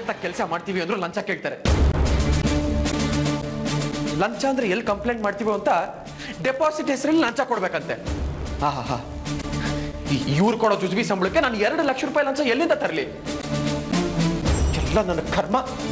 ಸಮರ್ಥವಾಗಿ ಕೆಲಸ ಮಾಡ್ತೀವಿ ಅಂದ್ರೂ ಲಂಚ ಕೇಳ್ತಾರೆ ಲಂಚ ಅಂದ್ರೆ ಎಲ್ಲಿ ಕಂಪ್ಲೇಂಟ್ ಮಾಡ್ತೀವಿ ಅಂತ ಡೆಪಾಸಿಟ್ ಹೆಸರಲ್ಲಿ ಲಂಚ ಕೊಡ್ಬೇಕಂತೆ ಹಾ ಹಾ ಹಾ ಇವ್ರು ಕೊಡೋ ಜುಜುಬಿ ಸಂಬಳಕ್ಕೆ ನಾನು ಎರಡು ಲಕ್ಷ ರೂಪಾಯಿ ಲಂಚ ಎಲ್ಲಿಂದ ತರಲಿ ಎಲ್ಲ ನನ್ನ ಕರ್ಮ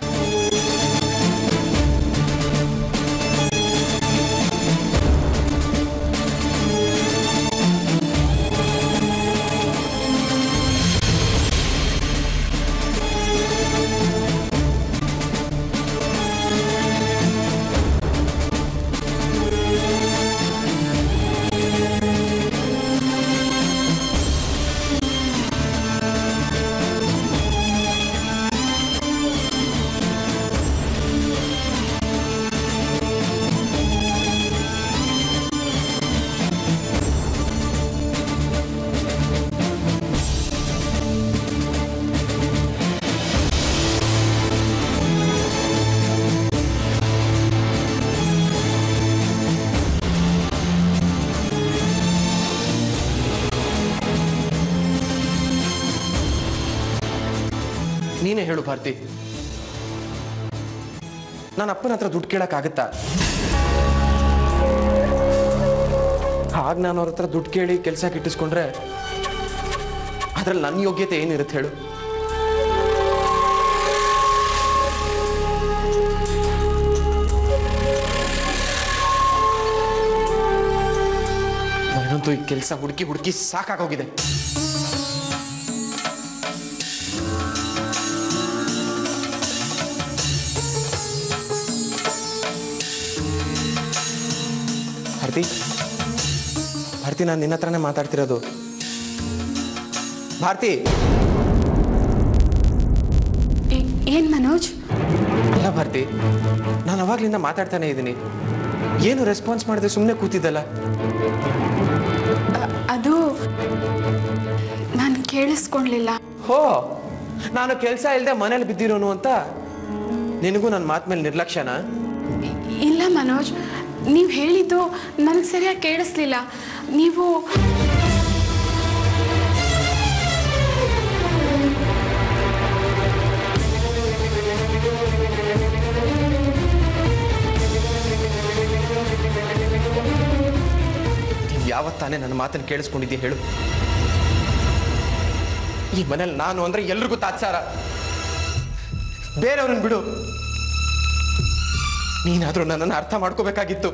ನೀನೇ ಹೇಳು ಭಾರತಿ ನನ್ನ ಅಪ್ಪನ ಹತ್ರ ದುಡ್ಡು ಕೇಳಕ್ಕಾಗತ್ತಾ ಹಾಗ ನಾನು ಅವ್ರ ಹತ್ರ ದುಡ್ಡು ಕೇಳಿ ಕೆಲಸ ಕಿಟ್ಟಿಸ್ಕೊಂಡ್ರೆ ಅದ್ರಲ್ಲಿ ನನ್ನ ಯೋಗ್ಯತೆ ಏನಿರುತ್ತೆ ಹೇಳು ನನಗಂತೂ ಈ ಕೆಲಸ ಹುಡುಕಿ ಹುಡುಕಿ ಸಾಕಾಗೋಗಿದೆ ಭಾರತಿ ಭಾರತಿ ನಾನು ನಿನ್ನ ಹತ್ರನೇ ಮಾತಾಡ್ತಿರೋದು ಭಾರತಿ ಏ- ಏನ್ ಮನೋಜ್ ಅಲ್ಲ ಭಾರತಿ ನಾನು ಅವಾಗ್ಲಿಂದ ಮಾತಾಡ್ತಾನೆ ಇದ್ದೀನಿ ಏನು ರೆಸ್ಪಾನ್ಸ್ ಮಾಡಿದೆ ಸುಮ್ಮನೆ ಕೂತಿದ್ದಲ್ಲ ಅ- ಅದು ನಾನು ಕೇಳಿಸ್ಕೊಳ್ಲಿಲ್ಲ ಹೋ ನಾನು ಕೆಲಸ ಇಲ್ಲದೆ ಮನೇಲಿ ಬಿದ್ದಿರೋನು ಅಂತ ನಿನಗೂ ನನ್ನ ಮಾತು ಮೇಲೆ ನಿರ್ಲಕ್ಷ್ಯನಾ ಇ- ಇಲ್ಲ ಮನೋಜ್ ನೀವು ಹೇಳಿದ್ದು ನನಗೆ ಸರಿಯಾಗಿ ಕೇಳಿಸ್ಲಿಲ್ಲ ನೀವು ನೀನ್ ಯಾವತ್ತಾನೆ ನನ್ನ ಮಾತನ್ನು ಕೇಳಿಸ್ಕೊಂಡಿದ್ದೆ ಹೇಳು ಈ ಮನೇಲಿ ನಾನು ಅಂದ್ರೆ ಎಲ್ರಿಗೂ ತಾತ್ಸಾರ ಬೇರೆಯವ್ರನ್ನ ಬಿಡು ನೀನಾದ್ರೂ ನನ್ನನ್ನು ಅರ್ಥ ಮಾಡ್ಕೋಬೇಕಾಗಿತ್ತು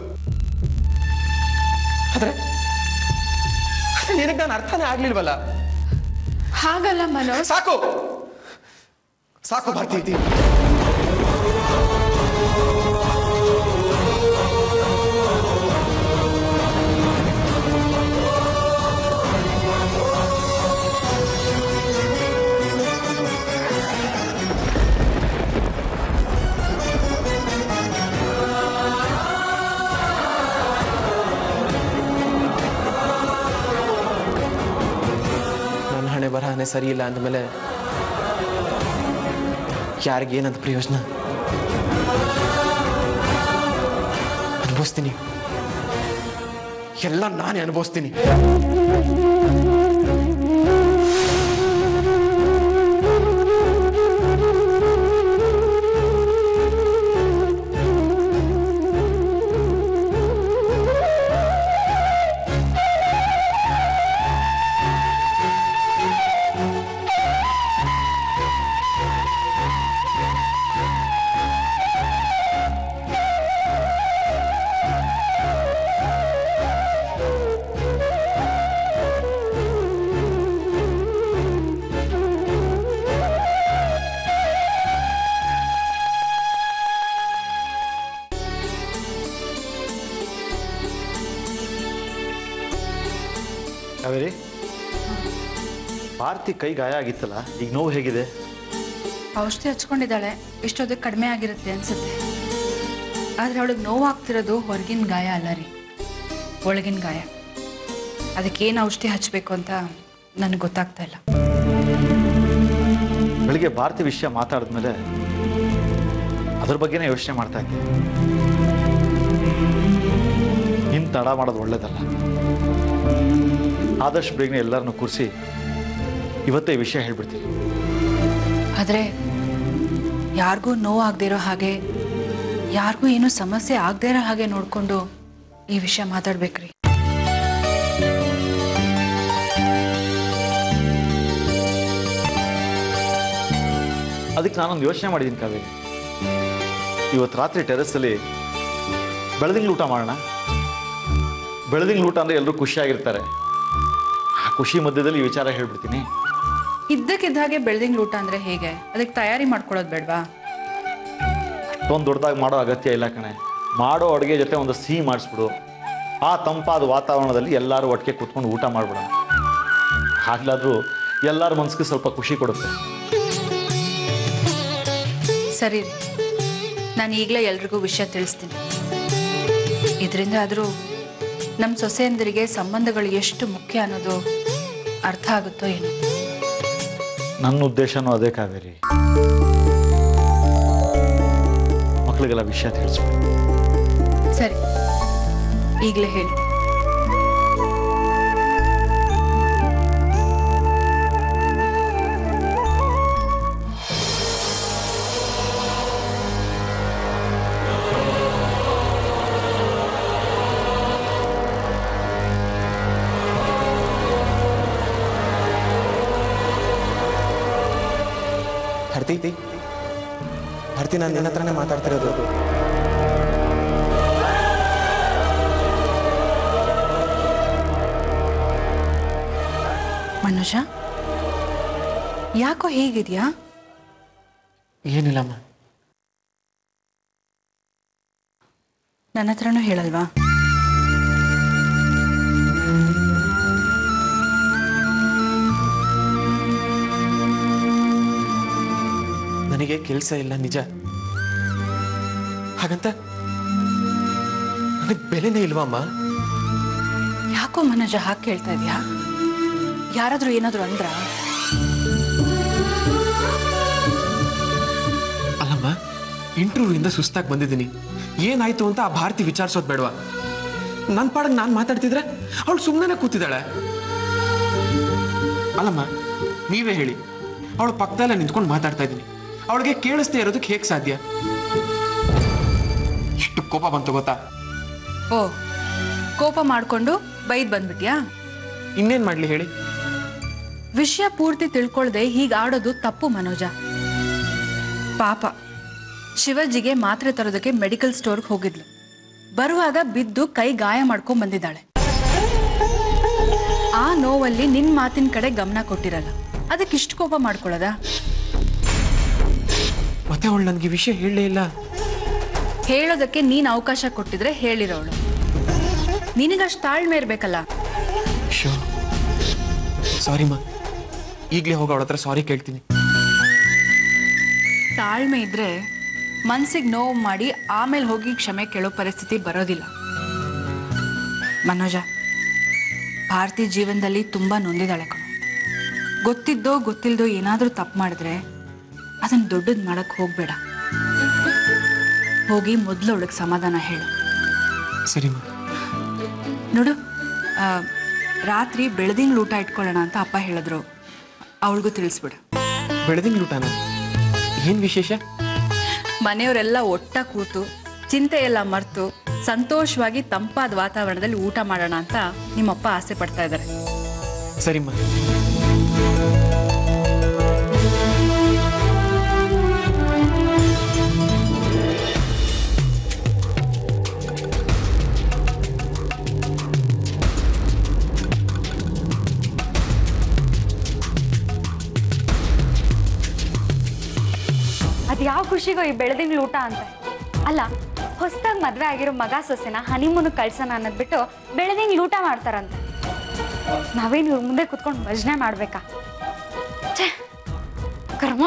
ಆದ್ರೆ ನಿನಗೆ ನಾನು ಅರ್ಥನೇ ಆಗ್ಲಿಲ್ವಲ್ಲ ಹಾಗಲ್ಲ ಮನೋಜ್ ಸಾಕು ಸಾಕು ಭಾರತಿ ಇದ್ದೀನಿ ನನ್ನ ಹಣೆ ಬರಹನೆ ಸರಿ ಇಲ್ಲ ಅಂದಮೇಲೆ ಯಾರಿಗೇನಂತ ಪ್ರಯೋಜನ ಅನುಭವಿಸ್ತೀನಿ ಎಲ್ಲ ನಾನೇ ಅನುಭವಿಸ್ತೀನಿ ಕಾವೇರಿ ಭಾರತಿ ಕೈ ಗಾಯ ಆಗಿತ್ತಲ್ಲ ಈಗ ನೋವು ಹೇಗಿದೆ ಔಷಧಿ ಹಚ್ಕೊಂಡಿದ್ದಾಳೆ ಇಷ್ಟೊದಕ್ಕೆ ಕಡಿಮೆ ಆಗಿರುತ್ತೆ ಅನ್ಸುತ್ತೆ ಆದ್ರೆ ಅವಳಿಗೆ ನೋವಾಗ್ತಿರೋದು ಹೊರಗಿನ ಗಾಯ ಅಲ್ಲ ರೀ ಒಳಗಿನ ಗಾಯ ಅದಕ್ಕೇನು ಔಷಧಿ ಹಚ್ಚಬೇಕು ಅಂತ ನನಗೆ ಗೊತ್ತಾಗ್ತಾ ಇಲ್ಲ ಬೆಳಿಗ್ಗೆ ಭಾರತಿ ವಿಷಯ ಮಾತಾಡಿದ್ಮೇಲೆ ಅದ್ರ ಬಗ್ಗೆನೇ ಯೋಚನೆ ಮಾಡ್ತಾ ಇದ್ದೆ ಇನ್ನು ತಡ ಮಾಡೋದು ಒಳ್ಳೇದಲ್ಲ ಆದಷ್ಟು ಬೇಗನೆ ಎಲ್ಲರನ್ನೂ ಕೂರಿಸಿ ಇವತ್ತೇ ಈ ವಿಷಯ ಹೇಳ್ಬಿಡ್ತೀನಿ ಆದರೆ ಯಾರಿಗೂ ನೋವು ಆಗದೆ ಇರೋ ಹಾಗೆ ಯಾರಿಗೂ ಏನೂ ಸಮಸ್ಯೆ ಆಗದೆ ಇರೋ ಹಾಗೆ ನೋಡಿಕೊಂಡು ಈ ವಿಷಯ ಮಾತಾಡ್ಬೇಕ್ರಿ ಅದಕ್ಕೆ ನಾನೊಂದು ಯೋಚನೆ ಮಾಡಿದ್ದೀನಿ ಕಾವೇರಿ ಇವತ್ತು ರಾತ್ರಿ ಟೆರೆಸ್ಸಲ್ಲಿ ಬೆಳದಿಂಗ್ಳು ಊಟ ಮಾಡೋಣ ಬೆಳದಿಂಗ್ಳು ಊಟ ಅಂದರೆ ಎಲ್ಲರೂ ಖುಷಿಯಾಗಿರ್ತಾರೆ ಆ ಖುಷಿ ಮಧ್ಯದಲ್ಲಿ ಈ ವಿಚಾರ ಹೇಳ್ಬಿಡ್ತೀನಿ ಇದ್ದಕ್ಕಿದ್ದ ಹಾಗೆ ಬೆಳ್ದಿಂಗ್ಳ ಊಟ ಅಂದ್ರೆ ಹೇಗೆ ಅದಕ್ಕೆ ತಯಾರಿ ಮಾಡ್ಕೊಳ್ಳೋದು ಬೇಡವಾ ಅಷ್ಟೊಂದು ದೊಡ್ಡದಾಗಿ ಮಾಡೋ ಅಗತ್ಯ ಇಲ್ಲ ಕಣೆ ಮಾಡೋ ಅಡುಗೆ ಜೊತೆ ಒಂದು ಸಿಹಿ ಮಾಡಿಸ್ಬಿಡು ಆ ತಂಪಾದ ವಾತಾವರಣದಲ್ಲಿ ಎಲ್ಲರೂ ಒಟ್ಟಿಗೆ ಕೂತ್ಕೊಂಡು ಊಟ ಮಾಡ್ಬಿಡೋಣ ಆಗ್ಲಾದ್ರೂ ಎಲ್ಲರ ಮನಸ್ಸಿಗೆ ಸ್ವಲ್ಪ ಖುಷಿ ಕೊಡುತ್ತೆ ಸರಿ ರೀ ನಾನು ಈಗಲೇ ಎಲ್ರಿಗೂ ವಿಷಯ ತಿಳಿಸ್ತೀನಿ ಇದರಿಂದ ಆದರೂ ನಮ್ಮ ಸೊಸೆಯಂದರಿಗೆ ಸಂಬಂಧಗಳು ಎಷ್ಟು ಮುಖ್ಯ ಅನ್ನೋದು ಅರ್ಥ ಆಗುತ್ತೋ ಏನೋ ನನ್ನ ಉದ್ದೇಶನೂ ಅದೇ ಕಾವೇರಿ ಮಕ್ಕಳಿಗೆಲ್ಲ ವಿಷಯ ತಿಳಿಸ್ಬಿಡು ಸರಿ ಈಗಲೇ ಹೇಳಿ ಭಾರತಿ ಭಾರತಿ ನಾನು ನಿನ್ನ ಹತ್ರನೇ ಮಾತಾಡ್ತಿರೋದು ಮನುಜ ಯಾಕೋ ಹೇಗಿದ್ಯಾ ಏನಿಲ್ಲಮ್ಮ ನನ್ನ ಹತ್ರನೂ ಹೇಳಲ್ವಾ ನನಗೆ ಕೆಲಸ ಇಲ್ಲ ನಿಜ ಹಾಗಂತ ನನಗೆ ಬೆಲೆನೇ ಇಲ್ವಮ್ಮ ಯಾಕೋ ಮನೋಜ ಹಾಗೆ ಕೇಳ್ತಾ ಇದೀಯಾ ಯಾರಾದ್ರೂ ಏನಾದ್ರು ಅಂದ್ರ ಅಲ್ಲಮ್ಮ ಇಂಟರ್ವ್ಯೂವಿಂದ ಸುಸ್ತಾಗಿ ಬಂದಿದ್ದೀನಿ ಏನಾಯ್ತು ಅಂತ ಆ ಭಾರತಿ ವಿಚಾರಿಸೋದು ಬೇಡವಾ ನನ್ನ ಪಾಡಕ್ಕೆ ನಾನು ಮಾತಾಡ್ತಿದ್ರೆ ಅವಳು ಸುಮ್ಮನೆ ಕೂತಿದ್ದಾಳೆ ಅಲ್ಲಮ್ಮ ನೀವೇ ಹೇಳಿ ಅವಳು ಪಕ್ಕದಲ್ಲೇ ನಿಂತ್ಕೊಂಡು ಮಾತಾಡ್ತಾ ಇದ್ದೀನಿ ಅವಳಿಗೆ ಕೇಳಿಸ್ದೇ ಇರೋದಕ್ಕೆ ಹೇಗೆ ಸಾಧ್ಯ ಎಷ್ಟು ಕೋಪ ಬಂತು ಗೊತ್ತಾ ಓ ಕೋಪ ಮಾಡ್ಕೊಂಡು ಬೈದ್ ಬಂದ್ಬಿಟ್ಯಾ ಇನ್ನೇನು ಮಾಡಲಿ ಹೇಳಿ ವಿಷಯ ಪೂರ್ತಿ ತಿಳ್ಕೊಳ್ದೆ ಹೀಗೆ ಆಡೋದು ತಪ್ಪು ಮನೋಜ ಪಾಪ ಶಿವಜ್ಜಿಗೆ ಮಾತ್ರೆ ತರೋದಕ್ಕೆ ಮೆಡಿಕಲ್ ಸ್ಟೋರ್ಗೆ ಹೋಗಿದ್ಲು ಬರುವಾಗ ಬಿದ್ದು ಕೈ ಗಾಯ ಮಾಡ್ಕೊಂಡ್ ಬಂದಿದ್ದಾಳೆ ಆ ನೋವಲ್ಲಿ ನಿನ್ ಮಾತಿನ ಕಡೆ ಗಮನ ಕೊಟ್ಟಿರಲ್ಲ ಅದಕ್ಕೆ ಇಷ್ಟು ಕೋಪ ಮಾಡ್ಕೊಳ್ಳೋದ ಮತ್ತೆ ಅವಳು ನನಗೆ ವಿಷಯ ಹೇಳಲೇ ಇಲ್ಲ ಹೇಳೋದಕ್ಕೆ ನೀನ್ ಅವಕಾಶ ಕೊಟ್ಟಿದ್ರೆ ಹೇಳಿರೋಳು ನಿನಗಷ್ಟು ತಾಳ್ಮೆ ಇರ್ಬೇಕಲ್ಲ ಶೋ ಸಾರಿಮ್ಮ ಈಗಲೇ ಹೋಗಿ ಅವಳ ಹತ್ರ ಸಾರಿ ಕೇಳ್ತೀನಿ ತಾಳ್ಮೆ ಇದ್ರೆ ಮನ್ಸಿಗೆ ನೋವು ಮಾಡಿ ಆಮೇಲೆ ಹೋಗಿ ಕ್ಷಮೆ ಕೇಳೋ ಪರಿಸ್ಥಿತಿ ಬರೋದಿಲ್ಲ ಮನೋಜ ಭಾರತಿ ಜೀವನದಲ್ಲಿ ತುಂಬಾ ನೊಂದಿದಾಳೆ ಕಣೋ ಗೊತ್ತಿದ್ದೋ ಗೊತ್ತಿಲ್ದೋ ಏನಾದರೂ ತಪ್ಪು ಮಾಡಿದ್ರೆ ಅದನ್ನ ದೊಡ್ಡದು ಮಾಡಕ್ ಹೋಗ್ಬೇಡ ಹೋಗಿ ಮೊದಲು ಅವಳಿಗೆ ಸಮಾಧಾನ ಹೇಳು ಸರಿಮ್ಮ ನೋಡು ಆ, ರಾತ್ರಿ ಬೆಳದಿಂಗ್ಳು ಊಟ ಇಟ್ಕೊಳ್ಳೋಣ ಅಂತ ಅಪ್ಪ ಹೇಳಿದ್ರು ಅವಳಿಗೂ ತಿಳಿಸ್ಬಿಡು ಬೆಳೆದಿಂಗ್ ಊಟನ ಏನು ವಿಶೇಷ ಮನೆಯವರೆಲ್ಲ ಒಟ್ಟ ಕೂತು ಚಿಂತೆ ಎಲ್ಲ ಮರೆತು ಸಂತೋಷವಾಗಿ ತಂಪಾದ ವಾತಾವರಣದಲ್ಲಿ ಊಟ ಮಾಡೋಣ ಅಂತ ನಿಮ್ಮಪ್ಪ ಆಸೆ ಪಡ್ತಾ ಇದ್ದಾರೆ ಸರಿಮ್ಮ ಅದು ಯಾವ ಖುಷಿಗೋ ಈ ಬೆಳೆದಿಂಗ್ಳು ಊಟ ಅಂತ ಅಲ್ಲ ಹೊಸ್ದಾಗಿ ಮದ್ವೆ ಆಗಿರೋ ಮಗ ಸೊಸೆನ ಹನಿಮೂನ್ ಕಳ್ಸೋಣ ಅನ್ನೋದ್ ಬಿಟ್ಟು ಬೆಳೆದಿಂಗ್ಳು ಊಟ ಮಾಡ್ತಾರಂತೆ ನಾವೇನು ಇವ್ರ ಮುಂದೆ ಕುತ್ಕೊಂಡು ಭಜನೆ ಮಾಡ್ಬೇಕಾ ಛೇ ಕರ್ಮ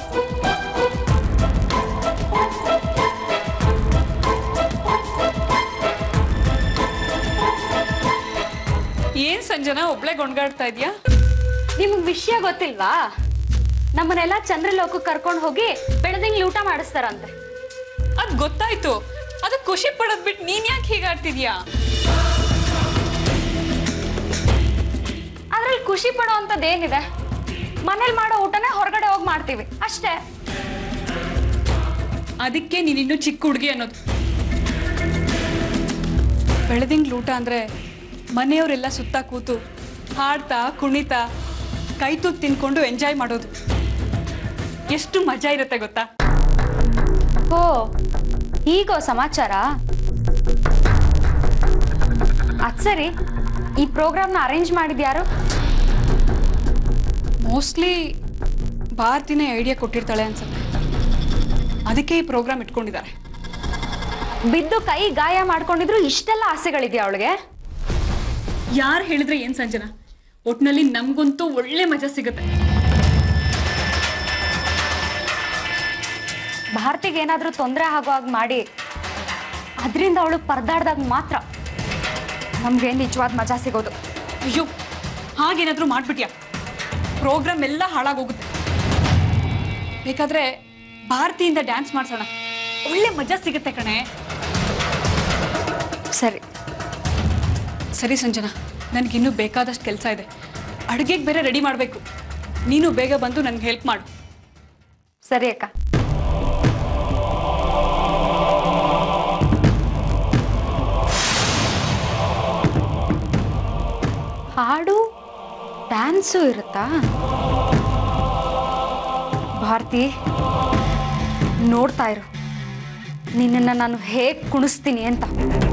ಏನ್ ಸಂಜನಾ ಒಬ್ಳೆ ಗೊಂಡ್ಗಾಡ್ತಾ ಇದ್ಯಾ ನಿಮ್ಗೆ ವಿಷಯ ಗೊತ್ತಿಲ್ವಾ ನಮ್ಮನ್ನೆಲ್ಲ ಚಂದ್ರಲೋಕಕ್ಕೆ ಕರ್ಕೊಂಡು ಹೋಗಿ ಬೆಳೆದಿಂಗ್ಳು ಊಟ ಮಾಡಿಸ್ತಾರಂತೆ ಅದ್ ಗೊತ್ತಾಯ್ತು ಅದು ಖುಷಿ ಪಡೋದ್ ಬಿಟ್ಟು ನೀನ್ ಯಾಕೆ ಹೀಗಾಡ್ತಿದ್ಯಾ ಅದ್ರಲ್ಲಿ ಖುಷಿ ಪಡೋ ಅಂಥದ್ದು ಏನಿದೆ ಮನೇಲಿ ಮಾಡೋ ಊಟನೇ ಹೊರಗಡೆ ಹೋಗಿ ಮಾಡ್ತೀವಿ ಅಷ್ಟೇ ಅದಕ್ಕೆ ನೀನಿನ್ನೂ ಚಿಕ್ಕ ಹುಡುಗಿ ಅನ್ನೋದು ಬೆಳೆದಿಂಗ್ಳ ಊಟ ಅಂದರೆ ಮನೆಯವರೆಲ್ಲ ಸುತ್ತ ಕೂತು ಹಾಡ್ತಾ ಕುಣಿತಾ ಕೈ ತೂತ್ ತಿನ್ಕೊಂಡು ಎಂಜಾಯ್ ಮಾಡೋದು ಎಷ್ಟು ಮಜಾ ಇರುತ್ತೆ ಗೊತ್ತಾ ಓ ಈಗೋ ಸಮಾಚಾರ ಅದ್ ಸರಿ ಈ ಪ್ರೋಗ್ರಾಮ್ನ ಅರೇಂಜ್ ಮಾಡಿದ್ಯಾರು ಮೋಸ್ಟ್ಲಿ ಭಾರತಿನೇ ಐಡಿಯಾ ಕೊಟ್ಟಿರ್ತಾಳೆ ಅನ್ಸುತ್ತೆ ಅದಕ್ಕೆ ಈ ಪ್ರೋಗ್ರಾಮ್ ಇಟ್ಕೊಂಡಿದ್ದಾರೆ ಬಿದ್ದು ಕೈ ಗಾಯ ಮಾಡ್ಕೊಂಡಿದ್ರು ಇಷ್ಟೆಲ್ಲ ಆಸೆಗಳಿದೆಯಾ ಅವಳಿಗೆ ಯಾರು ಹೇಳಿದ್ರೆ ಏನ್ ಸಂಜನಾ ಒಟ್ನಲ್ಲಿ ನಮ್ಗಂತೂ ಒಳ್ಳೆ ಮಜಾ ಸಿಗುತ್ತೆ ಭಾರತಿಗೆ ಏನಾದರೂ ತೊಂದರೆ ಆಗೋ ಹಾಗೆ ಮಾಡಿ ಅದರಿಂದ ಅವಳು ಪರದಾಡ್ದಾಗ ಮಾತ್ರ ನಮಗೆ ನಿಜವಾದ ಮಜಾ ಸಿಗೋದು ಅಯ್ಯೋ ಹಾಗೇನಾದ್ರೂ ಮಾಡ್ಬಿಟ್ಯಾ ಪ್ರೋಗ್ರಾಮ್ ಎಲ್ಲ ಹಾಳಾಗೋಗುತ್ತೆ ಬೇಕಾದ್ರೆ ಭಾರತಿಯಿಂದ ಡ್ಯಾನ್ಸ್ ಮಾಡ್ಸೋಣ ಒಳ್ಳೆ ಮಜಾ ಸಿಗುತ್ತೆ ಕಣೆ ಸರಿ ಸರಿ ಸಂಜನಾ ನನಗಿನ್ನೂ ಬೇಕಾದಷ್ಟು ಕೆಲಸ ಇದೆ ಅಡುಗೆಗೆ ಬೇರೆ ರೆಡಿ ಮಾಡಬೇಕು ನೀನು ಬೇಗ ಬಂದು ನನಗೆ ಹೆಲ್ಪ್ ಮಾಡು ಸರಿ ಅಕ್ಕ ಹಾಡು ಡ್ಯಾನ್ಸು ಇರುತ್ತಾ ಭಾರತಿ ನೋಡ್ತಾ ಇರು ನಿನ್ನನ್ನು ನಾನು ಹೇಗೆ ಕುಣಿಸ್ತೀನಿ ಅಂತ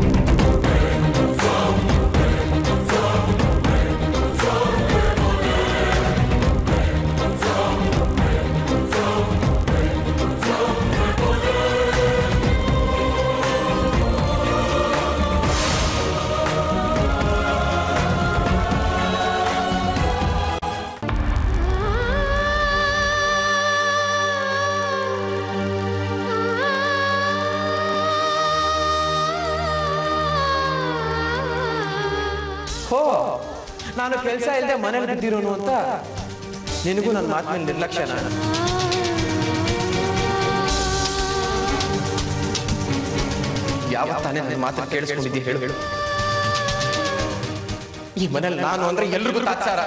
ಹೋ ನಾನು ಕೆಲಸ ಇಲ್ಲದೆ ಮನೇಲಿ ಬಿದ್ದಿರೋನು ಅಂತ ನಿನಗೂ ನನ್ನ ಮಾತು ಮೇಲೆ ನಿರ್ಲಕ್ಷ್ಯನ ಯಾವ ತಾನೇ ನನ್ನ ಮಾತು ಕೇಳಿಸ್ಕೊಂಡಿದ್ದಿ ಹೇಳು ಹೇಳು ಈ ಮನೇಲಿ ನಾನು ಅಂದ್ರೆ ಎಲ್ರಿಗೂ ತಾತ್ಸಾರ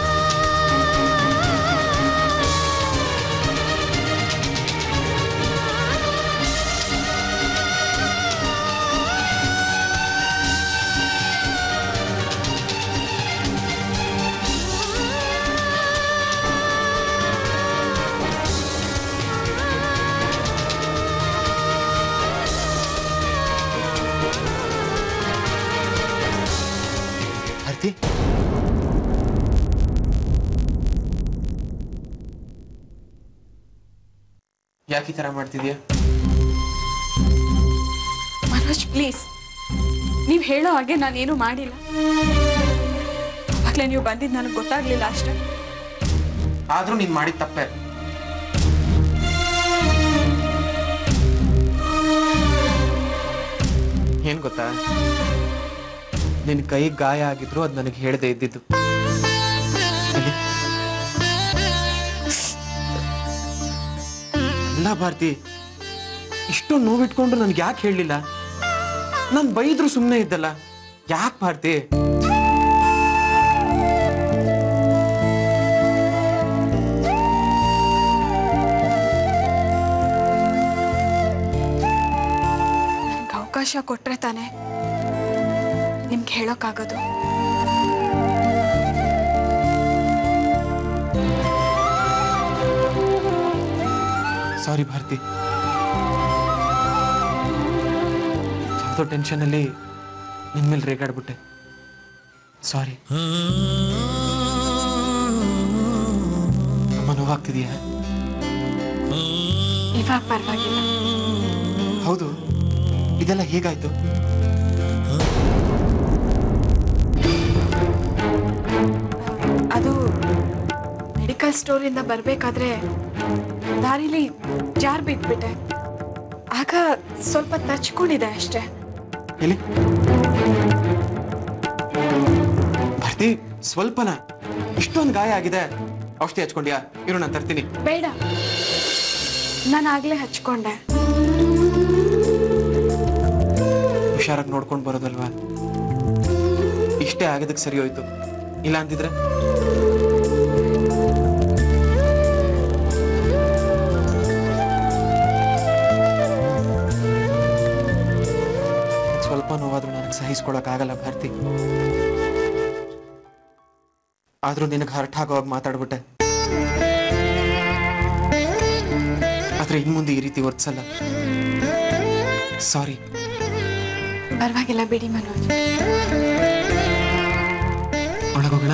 ಆರ್ತಿ ಯಾಕೆ ಈ ತರ ಮಾಡ್ತಿದ್ಯಾ ಮನೋಜ್ ಪ್ಲೀಸ್ ನೀವು ಹೇಳೋ ಹಾಗೆ ನಾನೇನು ಮಾಡಿಲ್ಲ ಅವಾಗಲೇ ನೀವು ಬಂದಿದ್ದು ನನಗೆ ಗೊತ್ತಾಗ್ಲಿಲ್ಲ ಅಷ್ಟೇ ಆದ್ರೂ ನೀನ್ ಮಾಡಿದ ತಪ್ಪೆ ಏನ್ ಗೊತ್ತಾ ನಿನ್ ಕೈ ಗಾಯ ಆಗಿದ್ರು ಅದ್ ನನಗೆ ಹೇಳದೆ ಇದ್ದಿದ್ದು ಇಲ್ಲಿ. ಅಲ್ಲ ಭಾರತಿ ಇಷ್ಟೊಂದು ನೋವಿಟ್ಕೊಂಡು ನನ್ಗೆ ಯಾಕೆ ಹೇಳಲಿಲ್ಲ ನಾನು ಬೈದ್ರು ಸುಮ್ಮನೆ ಇದ್ದಲ್ಲ ಯಾಕೆ ಭಾರತಿ ನನಗೆ ಅವಕಾಶ ಕೊಟ್ರೆ ತಾನೇ ನಿಮ್ಗೆ ಹೇಳೋಕ್ಕಾಗೋದು ಸಾರಿ ಭಾರತಿ ಯಾವುದೋ ಟೆನ್ಷನಲ್ಲಿ ನಿನ್ ಮೇಲೆ ರೇಗಾಡ್ಬಿಟ್ಟೆ ಸಾರಿ ಅಮ್ಮ ನೋವಾಗ್ತಿದೆಯಾ ಇವಾಗ ಪರವಾಗಿಲ್ಲ ಹೌದು ಇದೆಲ್ಲ ಹೇಗಾಯ್ತು ಅದು ಮೆಡಿಕಲ್ ಸ್ಟೋರಿಂದ ಬರಬೇಕಾದ್ರೆ ದಾರಿಲಿ ಜಾರ್ ಬಿದ್ಬಿಟ್ಟೆ ಆಗ ಸ್ವಲ್ಪ ತಚ್ಕೊಂಡಿದೆ ಅಷ್ಟೇ ಎಲ್ಲಿ ಭಾರತಿ ಸ್ವಲ್ಪನ ಇಷ್ಟೊಂದು ಗಾಯ ಆಗಿದೆ ಔಷಧಿ ಹಚ್ಕೊಂಡ್ಯಾ ಇರು ನಾನು ತರ್ತೀನಿ ಬೇಡ ನಾನು ಆಗ್ಲೇ ಹಚ್ಕೊಂಡೆ ಹುಷಾರಾಗಿ ನೋಡ್ಕೊಂಡು ಬರೋದಲ್ವಾ ಇಷ್ಟೇ ಆಗೋದಕ್ಕೆ ಸರಿ ಹೋಯ್ತು ಇಲ್ಲ ಅಂತಿದ್ರೆ ನಾನು ಸಹಿಸ್ಕೊಳಕ್ಕಾಗಲ್ಲ ಭಾರತಿ ಆದ್ರೂ ನಿನಗೆ ಹರ್ಟ್ ಆಗೋವಾಗ ಮಾತಾಡ್ಬಿಟ್ಟೆ ಆದ್ರೆ ಇನ್ ಮುಂದೆ ಈ ರೀತಿ ವರ್ತಿಸಲ್ಲ ಸಾರಿ ಪರವಾಗಿಲ್ಲ ಬಿಡಿ ಮನೋಜ್ ಒಳಗೋಗೋಣ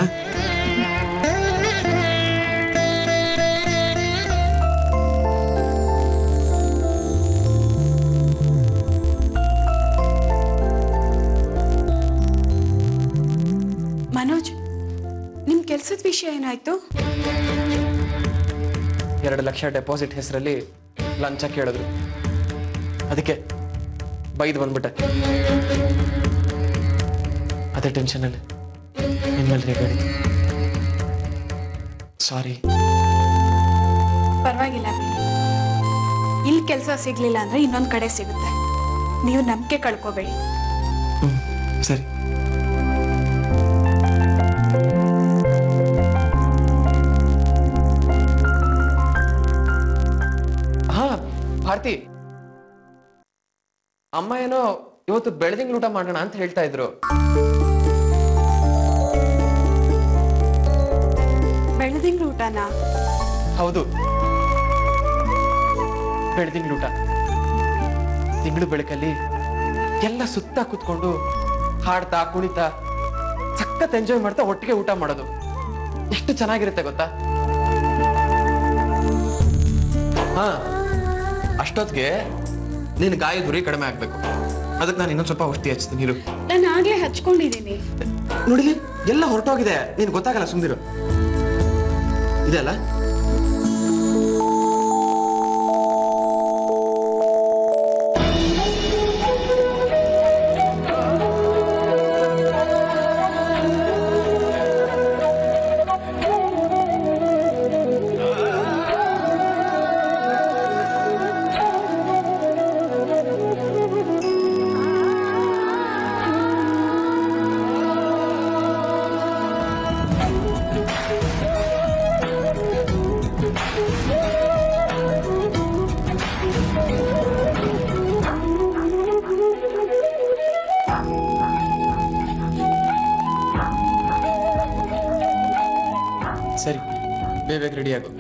ಮನೋಜ್ ನಿಮ್ಮ ಕೆಲಸದ ವಿಷಯ ಏನಾಯ್ತು ಎರಡು ಲಕ್ಷ ಡೆಪಾಸಿಟ್ ಹೆಸರಲ್ಲಿ ಲಂಚ ಕೇಳಿದ್ರು ಅದಕ್ಕೆ ಬೈದು ಬಂದ್ಬಿಟ್ಟೆ ಅದೇ ಟೆನ್ಷನಲ್ಲಿ ನಿಮ್ಮಲ್ಲಿ ರೇಗಾಡಿ ಸಾರಿ ಪರವಾಗಿಲ್ಲ ಬಿಡಿ ಇಲ್ಲಿ ಕೆಲಸ ಸಿಗ್ಲಿಲ್ಲ ಅಂದ್ರೆ ಇನ್ನೊಂದು ಕಡೆ ಸಿಗುತ್ತೆ ನೀವು ನಂಬಿಕೆ ಕಳ್ಕೋಬೇಡಿ ಹ್ಞೂ ಸರಿ ಹಾ ಭಾರತಿ ಅಮ್ಮ ಏನೋ ಇವತ್ತು ಬೆಳದಿಂಗ್ ಊಟ ಮಾಡೋಣ ಅಂತ ಹೇಳ್ತಾ ಇದ್ರು ಬೆಳೆದಿಂಗ್ಳು ಊಟನಾ ಹೌದು ಬೆಳದಿಂಗ್ ಊಟ ತಿಂಗಳು ಬೆಳಕಲ್ಲಿ ಎಲ್ಲ ಸುತ್ತ ಕುತ್ಕೊಂಡು ಹಾಡ್ತಾ ಕುಣಿತಾ ಸಖತ್ ಎಂಜಾಯ್ ಮಾಡ್ತಾ ಒಟ್ಟಿಗೆ ಊಟ ಮಾಡೋದು ಎಷ್ಟು ಚೆನ್ನಾಗಿರುತ್ತೆ ಗೊತ್ತಾ ಹಾ ಅಷ್ಟೊತ್ತಿಗೆ ನಿನ್ನ ಗಾಯದ ಹುರಿ ಕಡಿಮೆ ಆಗ್ಬೇಕು ಅದಕ್ಕೆ ನಾನು ಇನ್ನೊಂದ್ ಸ್ವಲ್ಪ ಔಷಧಿ ಹಚ್ತೀನಿ ಇರು ನಾನು ಆಗ್ಲೇ ಹಚ್ಕೊಂಡಿದ್ದೀನಿ ನೋಡಿಲಿ ಎಲ್ಲ ಹೊರಟೋಗಿದೆ ನೀನು ಗೊತ್ತಾಗಲ್ಲ ಸುಮ್ದಿರು ಇದೆ ಅಲ್ಲ ಸರಿ ಬೇಗ ಬೇಗ ರೆಡಿ ಆಗು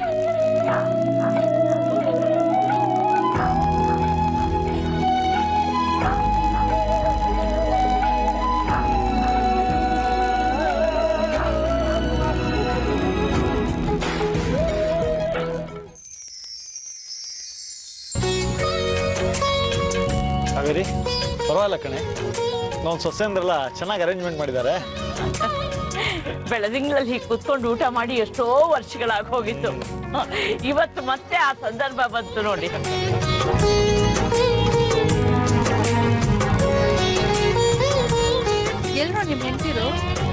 ಕಾವೇರಿ ಪರವಾಗಿಲ್ಲ ಕಣೆ ನಾವು ಸೊಸೆ ಅಂದ್ರಲ್ಲ ಚೆನ್ನಾಗಿ ಅರೇಂಜ್ಮೆಂಟ್ ಮಾಡಿದ್ದಾರೆ ಬೆಳದಿಂಗಳಲ್ಲಿ ಹೀಗೆ ಕುತ್ಕೊಂಡು ಊಟ ಮಾಡಿ ಎಷ್ಟೋ ವರ್ಷಗಳಾಗಿ ಹೋಗಿತ್ತು ಇವತ್ತು ಮತ್ತೆ ಆ ಸಂದರ್ಭ ಬಂತು ನೋಡಿ ಎಲ್ರು ನಿಮ್ ಹೆಂಡತಿರು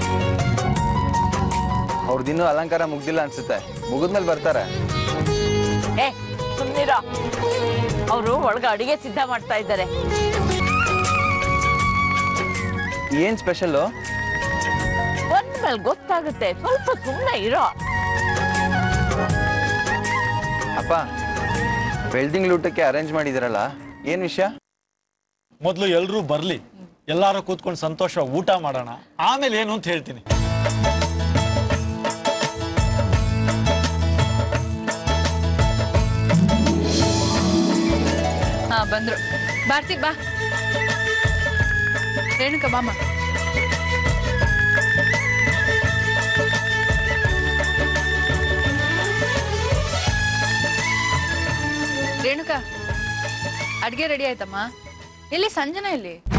ಅವ್ರದಿನ್ನೂ ಅಲಂಕಾರ ಮುಗ್ದಿಲ್ಲ ಅನ್ಸುತ್ತೆ ಮುಗಿದ್ಮೇಲೆ ಬರ್ತಾರೆ ಏ ಸುಮ್ನಿರೋ ಅವರು ಒಳಗೆ ಅಡಿಗೆ ಸಿದ್ಧ ಮಾಡ್ತಾ ಇದ್ದಾರೆ ಏನ್ ಸ್ಪೆಷಲ್ಲು ಒಂದ್ಮೇಲೆ ಗೊತ್ತಾಗುತ್ತೆ ಸ್ವಲ್ಪ ಸುಮ್ಮನೆ ಇರೋ ಅಪ್ಪ ಬೆಳ್ದಿಂಗ್ಳ ಊಟಕ್ಕೆ ಅರೇಂಜ್ ಮಾಡಿದಿರಲ್ಲ ಏನ್ ವಿಷಯ ಮೊದಲು ಎಲ್ಲರೂ ಬರಲಿ ಎಲ್ಲಾರು ಕೂತ್ಕೊಂಡು ಸಂತೋಷ ಊಟ ಮಾಡೋಣ ಆಮೇಲೆ ಏನು ಅಂತ ಹೇಳ್ತೀನಿ ಹಾ ಬಂದ್ರು ಭಾರತಿ ಬಾ ರೇಣುಕ ಬಾಮ ರೇಣುಕ ಅಡ್ಗೆ ರೆಡಿ ಆಯ್ತಮ್ಮ ಎಲ್ಲಿ ಸಂಜನಾ ಇಲ್ಲಿ